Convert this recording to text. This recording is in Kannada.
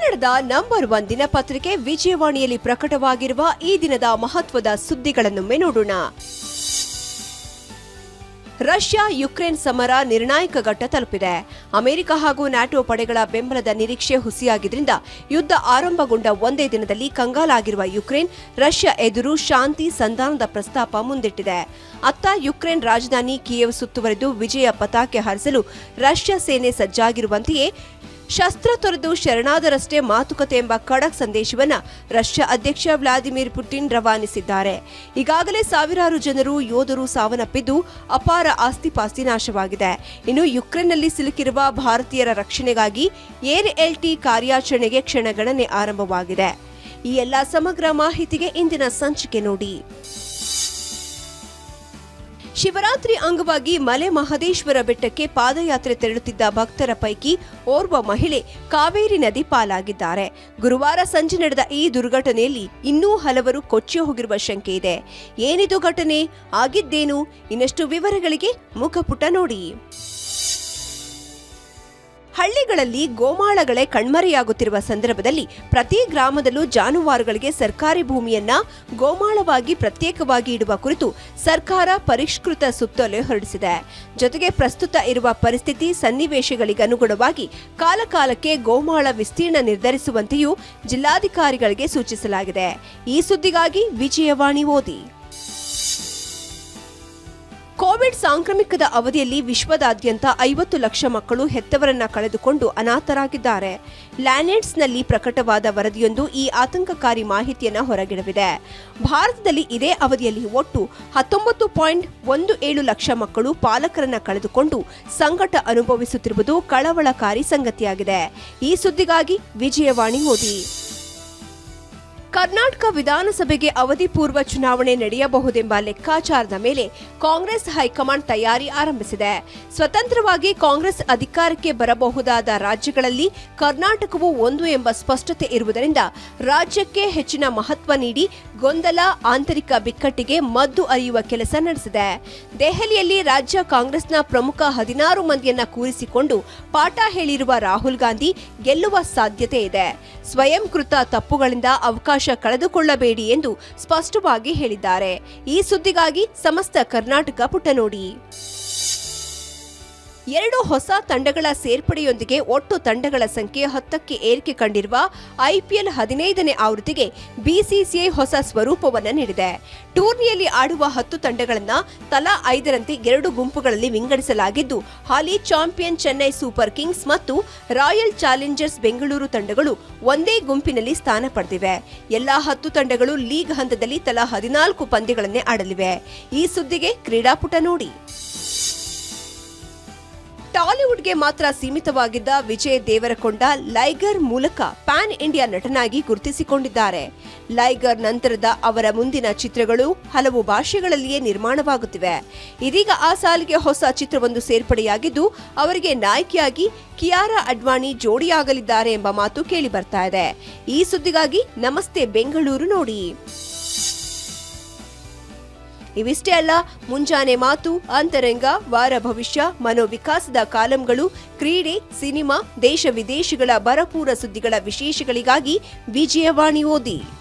ಕನ್ನಡದ ನಂಬರ್ ಒನ್ ದಿನಪತ್ರಿಕೆ ವಿಜಯವಾಣಿಯಲ್ಲಿ ಪ್ರಕಟವಾಗಿರುವ ಈ ದಿನದ ಮಹತ್ವದ ಸುದ್ದಿಗಳನ್ನೊಮ್ಮೆ ನೋಡೋಣ ರಷ್ಯಾ ಯುಕ್ರೇನ್ ಸಮರ ನಿರ್ಣಾಯಕ ಘಟ್ಟ ತಲುಪಿದೆ ಅಮೆರಿಕ ಹಾಗೂ ನ್ಯಾಟೋ ಪಡೆಗಳ ಬೆಂಬಲದ ನಿರೀಕ್ಷೆ ಹುಸಿಯಾಗಿದ್ರಿಂದ ಯುದ್ಧ ಆರಂಭಗೊಂಡ ಒಂದೇ ದಿನದಲ್ಲಿ ಕಂಗಾಲಾಗಿರುವ ಯುಕ್ರೇನ್ ರಷ್ಯಾ ಎದುರು ಶಾಂತಿ ಸಂಧಾನದ ಪ್ರಸ್ತಾಪ ಮುಂದಿಟ್ಟಿದೆ ಅತ್ತ ಯುಕ್ರೇನ್ ರಾಜಧಾನಿ ಕಿಯೇವ್ ಸುತ್ತುವರೆದು ವಿಜಯ ಪತಾಕೆ ಹಾರಿಸಲು ರಷ್ಯಾ ಸೇನೆ ಸಜ್ಜಾಗಿರುವಂತೆಯೇ ಶಸ್ತ್ರ ತೊರೆದು ಶರಣಾದರಷ್ಟೇ ಮಾತುಕತೆ ಎಂಬ ಖಡಕ್ ಸಂದೇಶವನ್ನ ರಷ್ಯಾ ಅಧ್ಯಕ್ಷ ವ್ಲಾದಿಮಿರ್ ಪುಟಿನ್ ರವಾನಿಸಿದ್ದಾರೆ ಈಗಾಗಲೇ ಸಾವಿರಾರು ಜನರು ಯೋಧರು ಸಾವನ್ನಪ್ಪಿದ್ದು ಅಪಾರ ಆಸ್ತಿಪಾಸ್ತಿ ನಾಶವಾಗಿದೆ ಇನ್ನು ಯುಕ್ರೇನ್ನಲ್ಲಿ ಸಿಲುಕಿರುವ ಭಾರತೀಯರ ರಕ್ಷಣೆಗಾಗಿ ಏರ್ ಎಲ್ ಟಿ ಕಾರ್ಯಾಚರಣೆಗೆ ಕ್ಷಣಗಣನೆ ಆರಂಭವಾಗಿದೆ ಈ ಎಲ್ಲಾ ಸಮಗ್ರ ಮಾಹಿತಿಗೆ ಇಂದಿನ ಸಂಚಿಕೆ ನೋಡಿ ಶಿವರಾತ್ರಿ ಅಂಗವಾಗಿ ಮಲೆ ಮಹದೇಶ್ವರ ಬೆಟ್ಟಕ್ಕೆ ಪಾದಯಾತ್ರೆ ತೆರಳುತ್ತಿದ್ದ ಭಕ್ತರ ಪೈಕಿ ಓರ್ವ ಮಹಿಳೆ ಕಾವೇರಿ ನದಿ ಪಾಲಾಗಿದ್ದಾರೆ ಗುರುವಾರ ಸಂಜೆ ನಡೆದ ಈ ದುರ್ಘಟನೆಯಲ್ಲಿ ಇನ್ನೂ ಹಲವರು ಕೊಚ್ಚಿ ಹೋಗಿರುವ ಶಂಕೆ ಇದೆ ಏನಿದು ಘಟನೆ ಆಗಿದ್ದೇನು ಇನ್ನಷ್ಟು ವಿವರಗಳಿಗೆ ಮುಖಪುಟ ನೋಡಿ ಹಳ್ಳಿಗಳಲ್ಲಿ ಗೋಮಾಳಗಳೇ ಕಣ್ಮರೆಯಾಗುತ್ತಿರುವ ಸಂದರ್ಭದಲ್ಲಿ ಪ್ರತಿ ಗ್ರಾಮದಲ್ಲೂ ಜಾನುವಾರುಗಳಿಗೆ ಸರ್ಕಾರಿ ಭೂಮಿಯನ್ನ ಗೋಮಾಳವಾಗಿ ಪ್ರತ್ಯೇಕವಾಗಿ ಇಡುವ ಕುರಿತು ಸರ್ಕಾರ ಪರಿಷ್ಕೃತ ಸುತ್ತೋಲೆ ಹೊರಡಿಸಿದೆ ಜೊತೆಗೆ ಪ್ರಸ್ತುತ ಇರುವ ಪರಿಸ್ಥಿತಿ ಸನ್ನಿವೇಶಗಳಿಗನುಗುಣವಾಗಿ ಕಾಲಕಾಲಕ್ಕೆ ಗೋಮಾಳ ವಿಸ್ತೀರ್ಣ ನಿರ್ಧರಿಸುವಂತೆಯೂ ಜಿಲ್ಲಾಧಿಕಾರಿಗಳಿಗೆ ಸೂಚಿಸಲಾಗಿದೆ ಈ ಸುದ್ದಿಗಾಗಿ ವಿಜಯವಾಣಿ ಓದಿ ಕೋವಿಡ್ ಸಾಂಕ್ರಾಮಿಕದ ಅವಧಿಯಲ್ಲಿ ವಿಶ್ವದಾದ್ಯಂತ ಐವತ್ತು ಲಕ್ಷ ಮಕ್ಕಳು ಹೆತ್ತವರನ್ನ ಕಳೆದುಕೊಂಡು ಅನಾಥರಾಗಿದ್ದಾರೆ ಲ್ಯಾನೆಟ್ಸ್ನಲ್ಲಿ ಪ್ರಕಟವಾದ ವರದಿಯೊಂದು ಈ ಆತಂಕಕಾರಿ ಮಾಹಿತಿಯನ್ನ ಹೊರಗಿಡವಿದೆ ಭಾರತದಲ್ಲಿ ಇದೇ ಅವಧಿಯಲ್ಲಿ ಒಟ್ಟು ಹತ್ತೊಂಬತ್ತು ಪಾಯಿಂಟ್ ಒಂದು ಏಳು ಲಕ್ಷ ಮಕ್ಕಳು ಪಾಲಕರನ್ನ ಕಳೆದುಕೊಂಡು ಸಂಕಟ ಅನುಭವಿಸುತ್ತಿರುವುದು ಕಳವಳಕಾರಿ ಸಂಗತಿಯಾಗಿದೆ ಈ ಸುದ್ದಿಗಾಗಿ ವಿಜಯವಾಣಿ ಓದಿ ಕರ್ನಾಟಕ ವಿಧಾನಸಭೆಗೆ ಅವಧಿ ಪೂರ್ವ ಚುನಾವಣೆ ನಡೆಯಬಹುದೆಂಬ ಲೆಕ್ಕಾಚಾರದ ಮೇಲೆ ಕಾಂಗ್ರೆಸ್ ಹೈಕಮಾಂಡ್ ತಯಾರಿ ಆರಂಭಿಸಿದೆ ಸ್ವತಂತ್ರವಾಗಿ ಕಾಂಗ್ರೆಸ್ ಅಧಿಕಾರಕ್ಕೆ ಬರಬಹುದಾದ ರಾಜ್ಯಗಳಲ್ಲಿ ಕರ್ನಾಟಕವು ಒಂದು ಎಂಬ ಸ್ಪಷ್ಟತೆ ಇರುವುದರಿಂದ ರಾಜ್ಯಕ್ಕೆ ಹೆಚ್ಚಿನ ಮಹತ್ವ ನೀಡಿ ಗೊಂದಲ ಆಂತರಿಕ ಬಿಕ್ಕಟ್ಟಿಗೆ ಮದ್ದು ಅರಿಯುವ ಕೆಲಸ ನಡೆಸಿದೆ ದೆಹಲಿಯಲ್ಲಿ ರಾಜ್ಯ ಕಾಂಗ್ರೆಸ್ನ ಪ್ರಮುಖ ಹದಿನಾರು ಮಂದಿಯನ್ನ ಕೂರಿಸಿಕೊಂಡು ಪಾಠ ಹೇಳಿರುವ ರಾಹುಲ್ ಗಾಂಧಿ ಗೆಲ್ಲುವ ಸಾಧ್ಯತೆ ಇದೆ ಸ್ವಯಂಕೃತ ತಪ್ಪುಗಳಿಂದ ಅವಕಾಶ ಕಳೆದುಕೊಳ್ಳಬೇಡಿ ಎಂದು ಸ್ಪಷ್ಟವಾಗಿ ಹೇಳಿದ್ದಾರೆ ಈ ಸುದ್ದಿಗಾಗಿ ಸಮಸ್ತ ಕರ್ನಾಟಕ ಪುಟ ನೋಡಿ ಎರಡು ಹೊಸ ತಂಡಗಳ ಸೇರ್ಪಡೆಯೊಂದಿಗೆ ಒಟ್ಟು ತಂಡಗಳ ಸಂಖ್ಯೆ ಹತ್ತಕ್ಕೆ ಏರಿಕೆ ಕಂಡಿರುವ ಐಪಿಎಲ್ ಹದಿನೈದನೇ ಆವೃತ್ತಿಗೆ ಬಿಸಿಸಿಐ ಹೊಸ ಸ್ವರೂಪವನ್ನು ನೀಡಿದೆ ಟೂರ್ನಿಯಲ್ಲಿ ಆಡುವ ಹತ್ತು ತಂಡಗಳನ್ನ ತಲಾ ಐದರಂತೆ ಎರಡು ಗುಂಪುಗಳಲ್ಲಿ ವಿಂಗಡಿಸಲಾಗಿದ್ದು ಹಾಲಿ ಚಾಂಪಿಯನ್ ಚೆನ್ನೈ ಸೂಪರ್ ಕಿಂಗ್ಸ್ ಮತ್ತು ರಾಯಲ್ ಚಾಲೆಂಜರ್ಸ್ ಬೆಂಗಳೂರು ತಂಡಗಳು ಒಂದೇ ಗುಂಪಿನಲ್ಲಿ ಸ್ಥಾನ ಪಡೆದಿವೆ ಎಲ್ಲಾ ಹತ್ತು ತಂಡಗಳು ಲೀಗ್ ಹಂತದಲ್ಲಿ ತಲಾ ಹದಿನಾಲ್ಕು ಪಂದ್ಯಗಳನ್ನೇ ಆಡಲಿವೆ ಈ ಸುದ್ದಿಗೆ ಕ್ರೀಡಾಪುಟ ನೋಡಿ ಟಾಲಿವುಡ್ಗೆ ಮಾತ್ರ ಸೀಮಿತವಾಗಿದ್ದ ವಿಜಯ್ ದೇವರಕೊಂಡ ಲೈಗರ್ ಮೂಲಕ ಪ್ಯಾನ್ ಇಂಡಿಯಾ ನಟನಾಗಿ ಗುರುತಿಸಿಕೊಂಡಿದ್ದಾರೆ ಲೈಗರ್ ನಂತರದ ಅವರ ಮುಂದಿನ ಚಿತ್ರಗಳು ಹಲವು ಭಾಷೆಗಳಲ್ಲಿಯೇ ನಿರ್ಮಾಣವಾಗುತ್ತಿವೆ ಇದೀಗ ಆ ಸಾಲಿಗೆ ಹೊಸ ಚಿತ್ರವೊಂದು ಸೇರ್ಪಡೆಯಾಗಿದ್ದು ಅವರಿಗೆ ನಾಯಕಿಯಾಗಿ ಕಿಯಾರಾ ಅಡ್ವಾಣಿ ಜೋಡಿಯಾಗಲಿದ್ದಾರೆ ಎಂಬ ಮಾತು ಕೇಳಿ ಬರ್ತಾ ಇದೆ ಈ ಸುದ್ದಿಗಾಗಿ ನಮಸ್ತೆ ಬೆಂಗಳೂರು ನೋಡಿ ಇವಿಷ್ಟೇ ಅಲ್ಲ ಮುಂಜಾನೆ ಮಾತು ಅಂತರಂಗ ವಾರ ಭವಿಷ್ಯ ಮನೋವಿಕಾಸದ ಕಾಲಂಗಳು ಕ್ರೀಡೆ ಸಿನಿಮಾ ದೇಶ ವಿದೇಶಗಳ ಭರಪೂರ ಸುದ್ದಿಗಳ ವಿಶೇಷಗಳಿಗಾಗಿ ವಿಜಯವಾಣಿ ಓದಿ